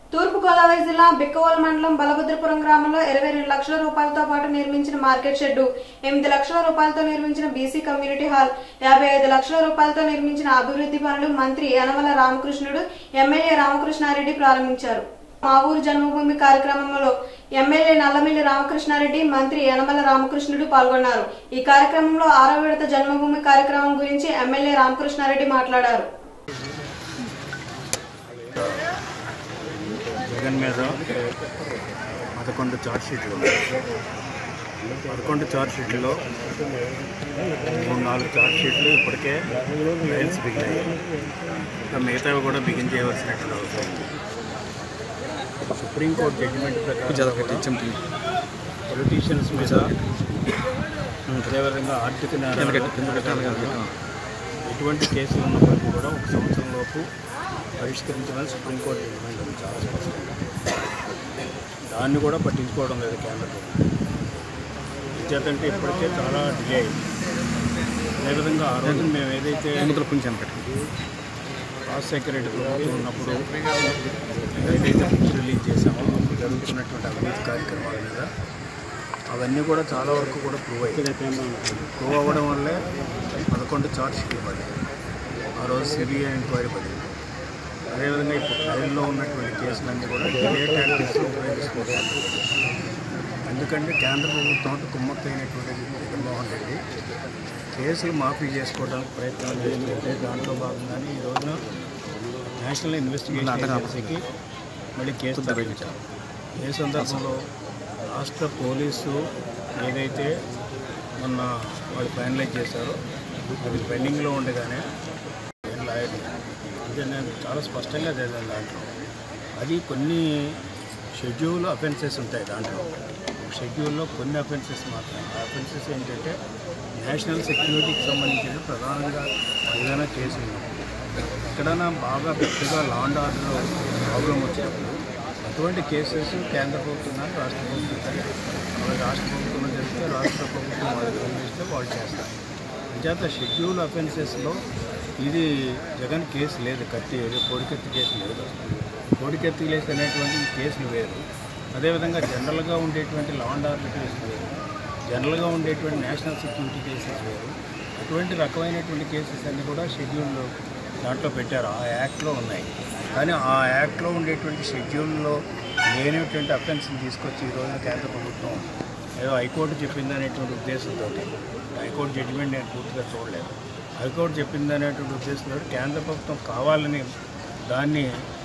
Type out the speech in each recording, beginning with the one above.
తూర్పుగోదావరి జిల్లా బిక్కవోలు మండలం బలభద్రపురం గ్రామంలో ఇరవై రెండు లక్షల రూపాయలతో పాటు నిర్మించిన మార్కెట్ షెడ్డు ఎనిమిది లక్షల రూపాయలతో నిర్మించిన బీసీ కమ్యూనిటీ హాల్ యాభై ఐదు లక్షల రూపాయలతో నిర్మించిన అభివృద్ధి పనులు మంత్రి యనమల రామకృష్ణుడు ఎమ్మెల్యే రామకృష్ణారెడ్డి ప్రారంభించారు మా ఊరు జన్మభూమి కార్యక్రమంలో ఎమ్మెల్యే నల్లమిల్లి రామకృష్ణారెడ్డి మంత్రి యనమల రామకృష్ణుడు పాల్గొన్నారు ఈ కార్యక్రమంలో ఆరో విడత జన్మభూమి కార్యక్రమం గురించి ఎమ్మెల్యే రామకృష్ణారెడ్డి మాట్లాడారు జగన్ మీద పదకొండు చార్జ్ షీట్లు ఉన్నాయి పదకొండు చార్జ్ షీట్లలో మూడు నాలుగు చార్జ్ షీట్లు ఇప్పటికే రైల్స్ బిగినాయి ఇంకా మిగతావి కూడా బిగిన్ చేయవలసినటువంటి అవసరం ఉంది సుప్రీంకోర్టు జడ్జిమెంట్ ప్రకారం పొలిటీషియన్స్ మీద అదేవిధంగా ఆర్థిక నేరాలు కింద రకాలుగా ఎటువంటి కేసులు ఉన్నప్పటికీ కూడా ఒక సంవత్సరం లోపు పరిష్కరించాలని సుప్రీంకోర్టు జడ్జిమెంట్ ఉంది చాలా స్పష్టంగా దాన్ని కూడా పట్టించుకోవడం లేదు కేంద్ర ప్రభుత్వం చేతంటే ఇప్పటికే చాలా డిలే అయింది అదేవిధంగా ఆ రోజు మేము ఏదైతే రాజశేఖర రెడ్డి ప్రభుత్వం ఉన్నప్పుడు ఏదైతే బుక్స్ రిలీజ్ చేసామో అప్పుడు జరుగుతున్నటువంటి అవినీతి కార్యక్రమాల మీద అవన్నీ కూడా చాలా వరకు కూడా ప్రూవ్ అయ్యాయి ప్రూవ్ అవ్వడం వల్లే పదకొండు చార్జ్ షీట్లు పడ్డాయి ఆ రోజు సిబిఐ ఎంక్వైరీ పడింది అదేవిధంగా ఇప్పుడు ట్రయల్లో ఉన్నటువంటి కేసులన్నీ కూడా డిలే టాక్టిక్స్ ఉపయోగిస్తున్నారు ఎందుకంటే కేంద్ర ప్రభుత్వంతో కుమ్మక్కైనటువంటి జగన్మోహన్ రెడ్డి కేసులు మాఫీ చేసుకోవడానికి ప్రయత్నాలు చేస్తుంటే దాంట్లో భాగంగానే ఈ రోజున నేషనల్ ఇన్వెస్టిగేషన్ ఏజెన్సీకి మళ్ళీ కేసు తరలించారు ఏ సందర్భంలో రాష్ట్ర పోలీసు ఏదైతే మొన్న వాళ్ళు ఫైనలైజ్ చేశారో అది పెండింగ్లో ఉండగానే నేను లాయర్ అంటే నేను చాలా స్పష్టంగా చదివాను దాంట్లో అది కొన్ని షెడ్యూల్ అఫెన్సెస్ ఉంటాయి దాంట్లో షెడ్యూల్లో కొన్ని అఫెన్సెస్ మాత్రమే ఆ అఫెన్సెస్ ఏంటంటే నేషనల్ సెక్యూరిటీకి సంబంధించిన ప్రధానంగా ఏదైనా కేసు ఉన్నప్పుడు ఎక్కడైనా బాగా పెద్దగా లా అండ్ ఆర్డర్ ప్రాబ్లం వచ్చినప్పుడు అటువంటి కేసెస్ కేంద్ర ప్రభుత్వం కానీ రాష్ట్ర ప్రభుత్వం కానీ అవి రాష్ట్ర ప్రభుత్వంలో జరిగితే రాష్ట్ర ప్రభుత్వం వాళ్ళు చేస్తే వాళ్ళు చేస్తారు అంచేత షెడ్యూల్ అఫెన్సెస్లో ఇది జగన్ కేసు లేదు కత్తి కోడికత్తి కేసు లేదు కోడికత్తి కేసు అనేటువంటి ఈ కేసులు వేరు అదేవిధంగా జనరల్గా ఉండేటువంటి లా అండ్ ఆర్డర్ కేసులు వేరు జనరల్గా ఉండేటువంటి నేషనల్ సెక్యూరిటీ కేసెస్ వేరు అటువంటి రకమైనటువంటి కేసెస్ అన్నీ కూడా షెడ్యూల్లో దాంట్లో పెట్టారు ఆ యాక్ట్లో ఉన్నాయి కానీ ఆ యాక్ట్లో ఉండేటువంటి షెడ్యూల్లో లేనటువంటి అఫెన్స్ని తీసుకొచ్చి ఈరోజు కేంద్ర ప్రభుత్వం ఏదో హైకోర్టు చెప్పింది అనేటువంటి ఉద్దేశంతో హైకోర్టు జడ్జిమెంట్ నేను పూర్తిగా చూడలేదు హైకోర్టు చెప్పింది అనేటువంటి ఉద్దేశంతో కేంద్ర ప్రభుత్వం కావాలని దాన్ని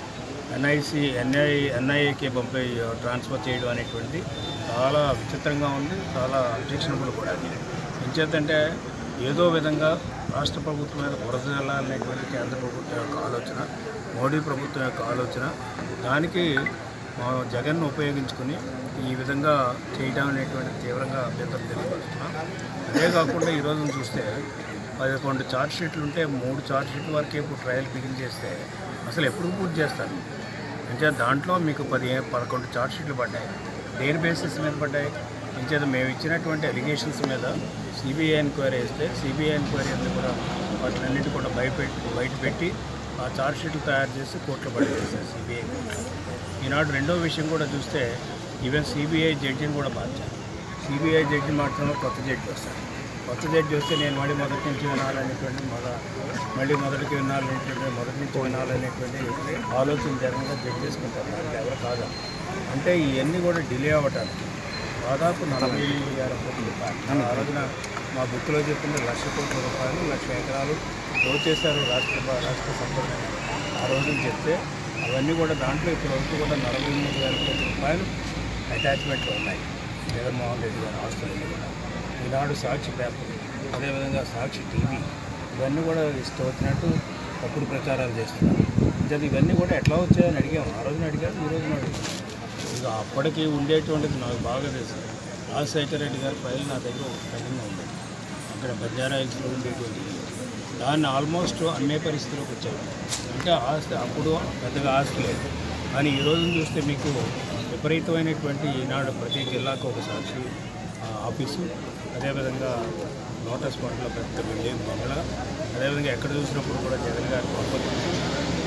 ఎన్ఐసి ఎన్ఐ ఎన్ఐఏకి పంపి ట్రాన్స్ఫర్ చేయడం అనేటువంటిది చాలా విచిత్రంగా ఉంది చాలా అబ్జెక్షనబుల్ కూడా ఎంచేతంటే ఏదో విధంగా రాష్ట్ర ప్రభుత్వం మీద బురద జల్లాలనేటువంటి కేంద్ర ప్రభుత్వం యొక్క ఆలోచన మోడీ ప్రభుత్వం యొక్క ఆలోచన దానికి మా జగన్ను ఉపయోగించుకుని ఈ విధంగా చేయడం అనేటువంటి తీవ్రంగా అభ్యంతరం తెలియపరుస్తున్నాం అదే కాకుండా ఈ రోజున చూస్తే పదకొండు ఛార్జ్ షీట్లు ఉంటే మూడు ఛార్జ్ షీట్ల వరకే ఇప్పుడు ట్రయల్ బిగిన్ చేస్తే అసలు ఎప్పుడు పూర్తి చేస్తారు అంటే దాంట్లో మీకు పది పదకొండు ఛార్జ్ షీట్లు పడ్డాయి దేని బేసిస్ మీద పడ్డాయి ఇంచేత మేము ఇచ్చినటువంటి అలిగేషన్స్ మీద సిబిఐ ఎంక్వైరీ వేస్తే సిబిఐ ఎంక్వైరీ అన్ని కూడా వాటినన్నిటి కూడా బయపెట్టి బయట పెట్టి ఆ ఛార్జ్ షీట్లు తయారు చేసి కోర్టులో పడేస్తారు సిబిఐ కోర్టులో ఈనాడు రెండో విషయం కూడా చూస్తే ఈవెన్ సిబిఐ జడ్జిని కూడా మార్చారు సిబిఐ జడ్జి మార్చడంలో కొత్త జడ్జి వస్తారు కొత్త జడ్జి వస్తే నేను మళ్ళీ మొదటి నుంచి వినాలనేటువంటి మొద మళ్ళీ మొదటికి వినాలనేటువంటి మొదటి నుంచి వినాలనేటువంటి ఆలోచన జగన్గా జడ్జి చేసుకుంటారు నాకు ఎవరు కాదు అంటే ఇవన్నీ కూడా డిలే అవ్వటానికి దాదాపు నలభై ఎనిమిది వేల కోట్ల రూపాయలు ఆ రోజున మా బుక్లో చెప్పింది లక్ష కోట్ల రూపాయలు లక్ష ఎకరాలు దోచేశారు రాష్ట్ర రాష్ట్ర సంపద ఆ రోజున చెప్తే అవన్నీ కూడా దాంట్లో ఇప్పుడు వరకు కూడా నలభై ఎనిమిది వేల కోట్ల రూపాయలు అటాచ్మెంట్లు ఉన్నాయి జగన్మోహన్ రెడ్డి గారి ఆస్తులన్నీ కూడా ఈనాడు సాక్షి పేపర్ అదేవిధంగా సాక్షి టీవీ ఇవన్నీ కూడా ఇష్టం వచ్చినట్టు తప్పుడు ప్రచారాలు చేస్తున్నారు ఇంకా ఇవన్నీ కూడా ఎట్లా వచ్చాయని అడిగాము ఆ రోజున అడిగారు ఈ రోజున అడిగాము ఇక అప్పటికి ఉండేటువంటిది నాకు బాగా తెలుసు రాజశేఖర రెడ్డి గారి ఫైల్ నా దగ్గర ఒక పెండింగ్ ఉంది అక్కడ బంజారా హిల్స్లో ఉండేటువంటి దాన్ని ఆల్మోస్ట్ అమ్మే పరిస్థితిలోకి వచ్చారు అంటే ఆస్తి అప్పుడు పెద్దగా ఆస్తి లేదు కానీ ఈ రోజున చూస్తే మీకు విపరీతమైనటువంటి ఈనాడు ప్రతి జిల్లాకు ఒక సాక్షి ఆ, ఆఫీసు అదేవిధంగా లోటస్ పాయింట్లో పెద్ద బిల్డింగ్ బంగ్లా అదేవిధంగా ఎక్కడ చూసినప్పుడు కూడా జగన్ గారి ప్రాపర్టీ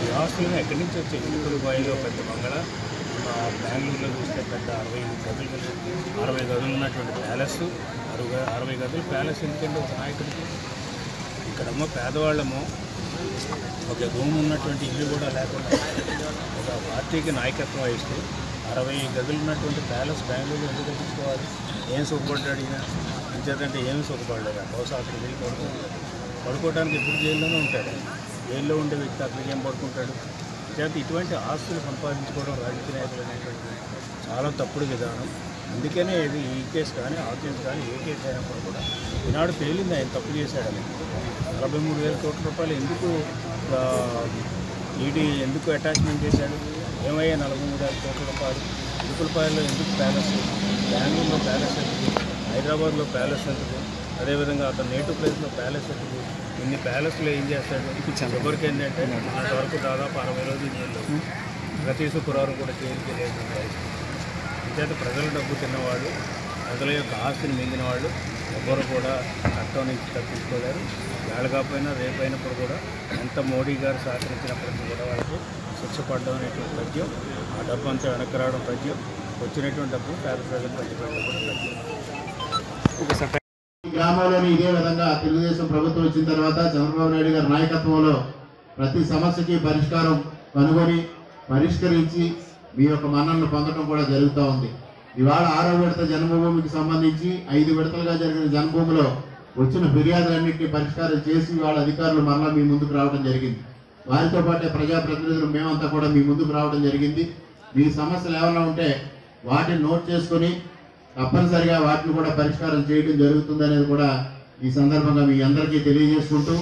ఈ ఆస్తులు ఎక్కడి నుంచి వచ్చాయి ఇరుకులు బాయిలో పెద్ద బంగళ ఆ, బెంగళూరులో చూస్తే పెద్ద అరవై గదులు గల- అరవై గదులు ఉన్నటువంటి ప్యాలెస్ అరవై అరవై గదులు ప్యాలెస్ ఎందుకంటే ఒక నాయకుడికి ఇక్కడమ్మ పేదవాళ్ళము ఒక రూమ్ ఉన్నటువంటి ఇల్లు కూడా లేకుండా ఒక పార్టీకి నాయకత్వం వహిస్తూ అరవై గదులు ఉన్నటువంటి ప్యాలెస్ బెంగళూరు ఎందుకు కట్టించుకోవాలి ఏం సుఖపడ్డాడు ఈయన ఇంచేతంటే ఏమి సుఖపడలేదు బహుశా అక్కడికి వెళ్ళి పడుకుంటాడు పడుకోవడానికి ఎప్పుడు జైల్లోనే ఉంటాడు జైల్లో ఉండే వ్యక్తి అక్కడికి ఏం పడుకుంటాడు చేత ఇటువంటి ఆస్తులు సంపాదించుకోవడం రాజకీయ నాయకులు అనేటువంటి చాలా తప్పుడు విధానం అందుకనే ఇది ఈ కేసు కానీ ఆ కేసు కానీ ఏ కేసు అయినప్పుడు కూడా ఈనాడు తేలింది ఆయన తప్పు చేశాడని నలభై మూడు వేల కోట్ల రూపాయలు ఎందుకు ఆ, ఈడీ ఎందుకు అటాచ్మెంట్ చేశాడు ఏమయ్యా నలభై మూడు వేల కోట్ల రూపాయలు ఇరుకులపాయల్లో ఎందుకు ప్యాలెస్ బెంగళూరులో ప్యాలెస్ ఎందుకు హైదరాబాద్లో ప్యాలెస్ ఎందుకు అదేవిధంగా అతను నేటివ్ ప్లేస్లో ప్యాలెస్ ఎందుకు ఇన్ని ప్యాలెస్లో ఏం చేస్తాడు ఎవరికి ఏంటంటే మొన్నటి వరకు దాదాపు అరవై రోజులు జైల్లో ప్రతి శుక్రవారం కూడా జైలుకి వెళ్ళేటువంటి పరిస్థితి అంచేత ప్రజల డబ్బు తిన్నవాళ్ళు ప్రజల యొక్క ఆస్తిని మింగిన వాళ్ళు ఎవ్వరు కూడా చట్టం నుంచి తప్పించుకోలేరు వేళ కాకపోయినా రేపైనప్పుడు కూడా ఎంత మోడీ గారు సహకరించినప్పటికీ కూడా వాళ్ళకి శిక్ష పడడం అనేటువంటి పద్యం ఆ డబ్బు అంతా వెనక్కి రావడం పద్యం వచ్చినటువంటి డబ్బు పేద ప్రజలు పట్టుకోవడం కూడా పద్యం ఈ గ్రామంలోని ఇదే విధంగా తెలుగుదేశం ప్రభుత్వం వచ్చిన తర్వాత చంద్రబాబు నాయుడు గారి నాయకత్వంలో ప్రతి సమస్యకి పరిష్కారం కనుగొని పరిష్కరించి మీ యొక్క మన్నలను పొందడం కూడా జరుగుతూ ఉంది ఇవాళ ఆరో విడత జన్మభూమికి సంబంధించి ఐదు విడతలుగా జరిగిన జన్మభూమిలో వచ్చిన ఫిర్యాదులన్నింటినీ పరిష్కారం చేసి వాళ్ళ అధికారులు మరలా మీ ముందుకు రావడం జరిగింది వారితో పాటే ప్రజాప్రతినిధులు మేమంతా కూడా మీ ముందుకు రావడం జరిగింది మీ సమస్యలు ఏమైనా ఉంటే వాటిని నోట్ చేసుకొని తప్పనిసరిగా వాటిని కూడా పరిష్కారం చేయడం జరుగుతుంది అనేది కూడా ఈ సందర్భంగా మీ అందరికీ తెలియజేసుకుంటూ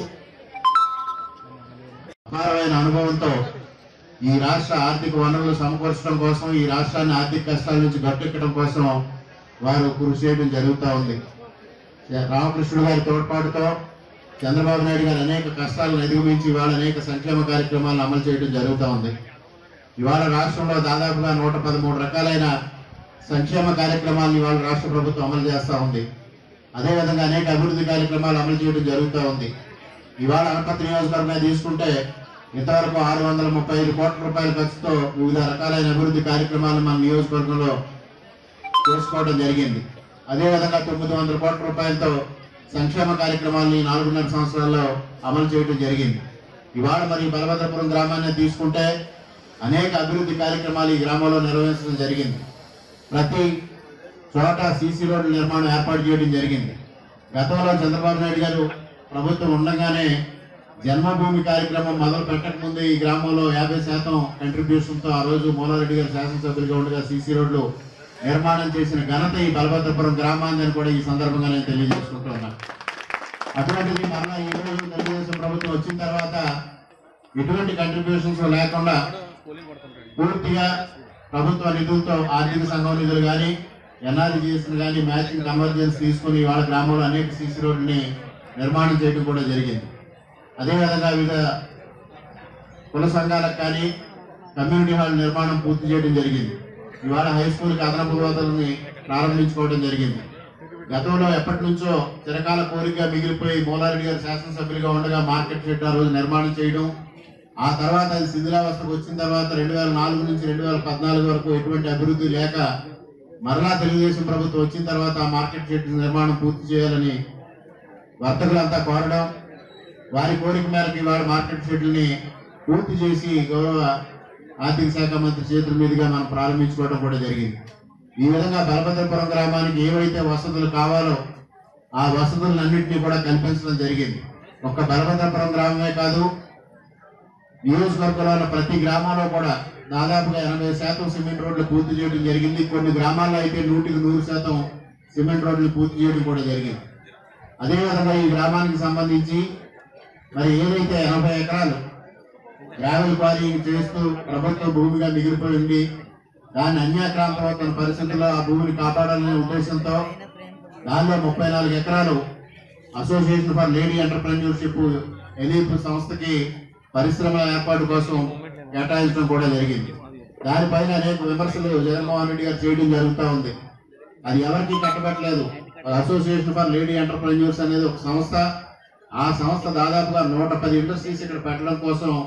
అపారమైన అనుభవంతో ఈ రాష్ట్ర ఆర్థిక వనరులు సమకూర్చడం కోసం ఈ రాష్ట్రాన్ని ఆర్థిక కష్టాల నుంచి గట్టెక్కడం కోసం వారు కృషి చేయడం జరుగుతూ ఉంది రామకృష్ణుడు గారి తోడ్పాటుతో చంద్రబాబు నాయుడు గారు అనేక కష్టాలను అధిగమించి ఇవాళ అనేక సంక్షేమ కార్యక్రమాలను అమలు చేయడం జరుగుతూ ఉంది ఇవాళ రాష్ట్రంలో దాదాపుగా నూట పదమూడు రకాలైన సంక్షేమ కార్యక్రమాలను ఇవాళ రాష్ట్ర ప్రభుత్వం అమలు చేస్తూ ఉంది అదేవిధంగా అనేక అభివృద్ధి కార్యక్రమాలు అమలు చేయడం జరుగుతూ ఉంది ఇవాళ అనపతి నియోజకవర్గం తీసుకుంటే ఇంతవరకు ఆరు వందల ముప్పై ఐదు కోట్ల రూపాయల ఖర్చుతో వివిధ రకాలైన అభివృద్ధి కార్యక్రమాలు మన నియోజకవర్గంలో చేసుకోవడం జరిగింది అదేవిధంగా తొమ్మిది వందల కోట్ల రూపాయలతో సంక్షేమ కార్యక్రమాలను ఈ నాలుగున్నర సంవత్సరాల్లో అమలు చేయడం జరిగింది ఇవాళ మరి బలభద్రపురం గ్రామాన్ని తీసుకుంటే అనేక అభివృద్ధి కార్యక్రమాలు ఈ గ్రామంలో నిర్వహించడం జరిగింది ప్రతి చోట సీసీ రోడ్ల నిర్మాణం ఏర్పాటు చేయడం జరిగింది గతంలో చంద్రబాబు నాయుడు గారు ప్రభుత్వం ఉండగానే జన్మభూమి కార్యక్రమం మొదలు పెట్టక ముందే ఈ గ్రామంలో యాభై శాతం కంట్రిబ్యూషన్తో ఆ రోజు మూలారెడ్డి గారు శాసనసభ్యులుగా ఉండగా సీసీ రోడ్లు నిర్మాణం చేసిన ఘనత ఈ బలభద్రపురం గ్రామాన్ని కూడా ఈ సందర్భంగా నేను తెలియజేసుకుంటున్నాను అటువంటిది మరలా ఈ రోజు తెలుగుదేశం ప్రభుత్వం వచ్చిన తర్వాత ఎటువంటి కంట్రిబ్యూషన్స్ లేకుండా పూర్తిగా ప్రభుత్వ నిధులతో ఆర్థిక సంఘం నిధులు కానీ ఎన్ఆర్జీఎస్ కానీ మ్యాచింగ్ కన్వర్జెన్స్ తీసుకుని వాళ్ళ గ్రామంలో అనేక సీసీ రోడ్లని నిర్మాణం చేయడం కూడా జరిగింది అదేవిధంగా వివిధ కుల సంఘాలకు కానీ కమ్యూనిటీ హాల్ నిర్మాణం పూర్తి చేయడం జరిగింది ఇవాళ హై స్కూల్కి అదనపు వసతులని ప్రారంభించుకోవడం జరిగింది గతంలో ఎప్పటి నుంచో చిరకాల కోరిక మిగిలిపోయి మూలారెడ్డి గారు శాసనసభ్యులుగా ఉండగా మార్కెట్ షెడ్ ఆ రోజు నిర్మాణం చేయడం ఆ తర్వాత అది శిథిలావస్థకు వచ్చిన తర్వాత రెండు వేల నాలుగు నుంచి రెండు వేల పద్నాలుగు వరకు ఎటువంటి అభివృద్ధి లేక మరలా తెలుగుదేశం ప్రభుత్వం వచ్చిన తర్వాత ఆ మార్కెట్ షెడ్ నిర్మాణం పూర్తి చేయాలని వర్తకులంతా కోరడం వారి కోరిక మేరకు ఇవాళ మార్కెట్ షెడ్లని పూర్తి చేసి గౌరవ ఆర్థిక శాఖ మంత్రి చేతుల మీదుగా మనం ప్రారంభించుకోవడం కూడా జరిగింది ఈ విధంగా బలభద్రపురం గ్రామానికి ఏవైతే వసతులు కావాలో ఆ వసతులన్నింటినీ కూడా కల్పించడం జరిగింది ఒక్క బలభద్రపురం గ్రామమే కాదు నియోజకవర్గంలో ఉన్న ప్రతి గ్రామంలో కూడా దాదాపుగా ఎనభై శాతం సిమెంట్ రోడ్లు పూర్తి చేయడం జరిగింది కొన్ని గ్రామాల్లో అయితే నూటికి నూరు శాతం సిమెంట్ రోడ్లు పూర్తి చేయడం కూడా జరిగింది అదేవిధంగా ఈ గ్రామానికి సంబంధించి మరి ఏదైతే ఎనభై ఎకరాలు గ్రావెల్ క్వారీయింగ్ చేస్తూ ప్రభుత్వ భూమిగా మిగిలిపోయింది దాన్ని అన్యాక్రాంతమవుతున్న పరిస్థితుల్లో ఆ భూమిని కాపాడాలనే ఉద్దేశంతో దానిలో ముప్పై నాలుగు ఎకరాలు association for lady entrepreneurship ALEAP సంస్థకి పరిశ్రమల ఏర్పాటు కోసం కేటాయించడం కూడా జరిగింది దానిపైన అనేక విమర్శలు జగన్మోహన్ రెడ్డి గారు చేయడం జరుగుతూ ఉంది అది ఎవరికి కట్టబెట్టలేదు అసోసియేషన్ ఫర్ లేడీ ఎంటర్ప్రెన్యూర్స్ అనేది ఒక సంస్థ ఆ సంస్థ దాదాపుగా నూట పది ఇండస్ట్రీస్ ఇక్కడ పెట్టడం కోసం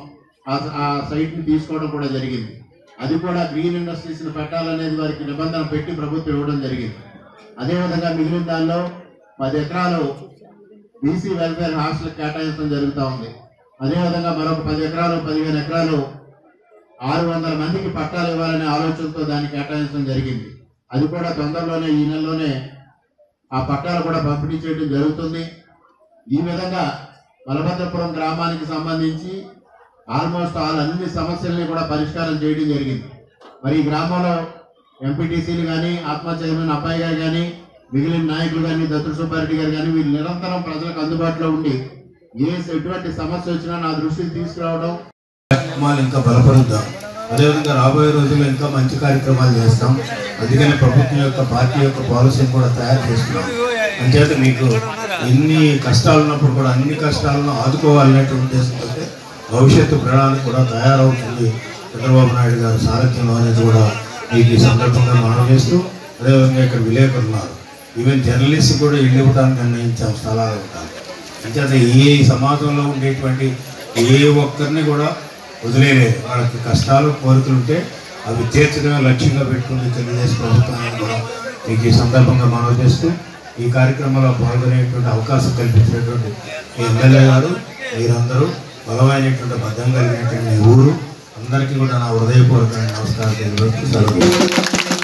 ఆ- ఆ సైట్ని తీసుకోవడం కూడా జరిగింది అది కూడా గ్రీన్ ఇండస్ట్రీస్ని పెట్టాలనేది వారికి నిబంధన పెట్టి ప్రభుత్వం ఇవ్వడం జరిగింది అదేవిధంగా మిగిలిన దానిలో పది ఎకరాలు బీసీ వెల్ఫేర్ హాస్టల్ కేటాయించడం జరుగుతూ ఉంది అదేవిధంగా మరొక పది ఎకరాలు పదిహేను ఎకరాలు ఆరు వందల మందికి పట్టాలు ఇవ్వాలనే ఆలోచనతో దాన్ని కేటాయించడం జరిగింది అది కూడా తొందరలోనే ఈ నెలలోనే ఆ పట్టాలు కూడా పంపిణీ చేయడం జరుగుతుంది ఈ విధంగా బలభద్రపురం గ్రామానికి సంబంధించి ఆల్మోస్ట్ ఆల్ అన్ని సమస్యల్ని కూడా పరిష్కారం చేయడం జరిగింది మరి ఈ గ్రామంలో ఎంపీటీసీలు కానీ ఆత్మ చైర్మన్ అబ్బాయి గారు కానీ మిగిలిన నాయకులు కానీ దత్తుడు సుబ్బారెడ్డి గారు కానీ వీళ్ళు నిరంతరం ప్రజలకు అందుబాటులో ఉండి ఏ ఎటువంటి సమస్య వచ్చినా నా దృష్టికి తీసుకురావడం కార్యక్రమాలు ఇంకా బలపరుద్దాం అదేవిధంగా రాబోయే రోజుల్లో ఇంకా మంచి కార్యక్రమాలు చేస్తాం అందుకని ప్రభుత్వం యొక్క పార్టీ యొక్క పాలసీని కూడా తయారు చేస్తున్నాం అంచేత మీకు ఎన్ని కష్టాలు ఉన్నప్పుడు కూడా అన్ని కష్టాలను ఆదుకోవాలనేటువంటి ఉద్దేశంతో భవిష్యత్తు ప్రణాళిక కూడా తయారవుతుంది చంద్రబాబు నాయుడు గారు సారథ్యంలో అనేది కూడా మీకు ఈ సందర్భంగా మనం చేస్తూ అదేవిధంగా ఇక్కడ విలేకరులు ఉన్నారు ఈవెన్ జర్నలిస్ట్ కూడా ఇల్లు ఇవ్వడానికి నిర్ణయించాం స్థలాలు ఇవ్వడానికి అంచేత ఈ సమాజంలో ఉండేటువంటి ఏ ఒక్కరిని కూడా వదిలేలేదు వాళ్ళకి కష్టాలు కోరికలు ఉంటే అవి తీర్చడమే లక్ష్యంగా పెట్టుకుని తెలుగుదేశం ప్రభుత్వాన్ని కూడా మీకు ఈ సందర్భంగా మనవి చేస్తూ ఈ కార్యక్రమంలో పాల్గొనేటువంటి అవకాశం కల్పించినటువంటి మీ ఎమ్మెల్యే గారు మీరందరూ బలమైనటువంటి బద్దం కలిగినటువంటి మీ ఊరు అందరికీ కూడా నా హృదయపూర్వకమైన నమస్కారం తెలియజేస్తూ సెలవు